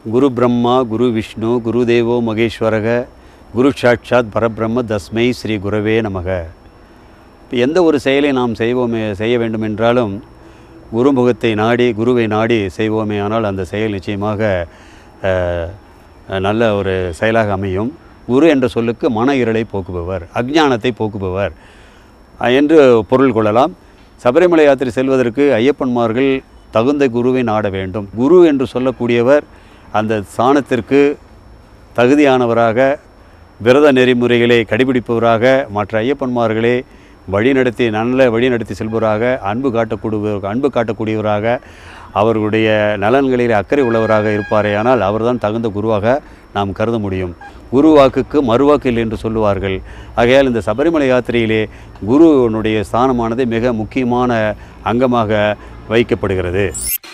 குரு பிரம்மா குரு விஷ்ணு குரு தேவோ மகேஸ்வரக குரு சாட்சாத் பரபிரம்ம தஸ்மை ஸ்ரீ குரவே நமக இப்போ எந்த ஒரு செயலை நாம் செய்வோமே செய்ய வேண்டும் என்றாலும் குருமுகத்தை நாடி குருவை நாடி செய்வோமே ஆனால் அந்த செயல் நிச்சயமாக அஹ், நல்ல ஒரு செயலாக அமையும் குரு என்ற சொல்லுக்கு மன இருளை போக்குபவர் அஞ்ஞானத்தை போக்குபவர் அஹ், என்று பொருள் கொள்ளலாம் சபரிமலை யாத்திரை செல்வதற்கு ஐயப்பன்மார்கள் தகுந்த குருவை நாட வேண்டும் குரு என்று சொல்லக்கூடியவர் அந்த ஸ்தானத்திற்கு தகுதியானவராக விரத நெறிமுறைகளை கடைபிடிப்பவராக மற்ற ஐயப்பன்மார்களே வழிநடத்தி நல்ல வழிநடத்தி செல்பவராக அன்பு காட்டக்கூடிய அன்பு காட்டக்கூடியவராக அவர்களுடைய நலன்களில் அக்கறை உள்ளவராக இருப்பாரேயானால் அவர்தான் தகுந்த குருவாக நாம் கருத முடியும் குரு வாக்குக்கு மறுவாக்கு இல்லை என்று சொல்லுவார்கள் ஆகையால் இந்த சபரிமலை யாத்திரையிலே குருவனுடைய ஸ்தானமானது மிக முக்கியமான அங்கமாக வைக்கப்படுகிறது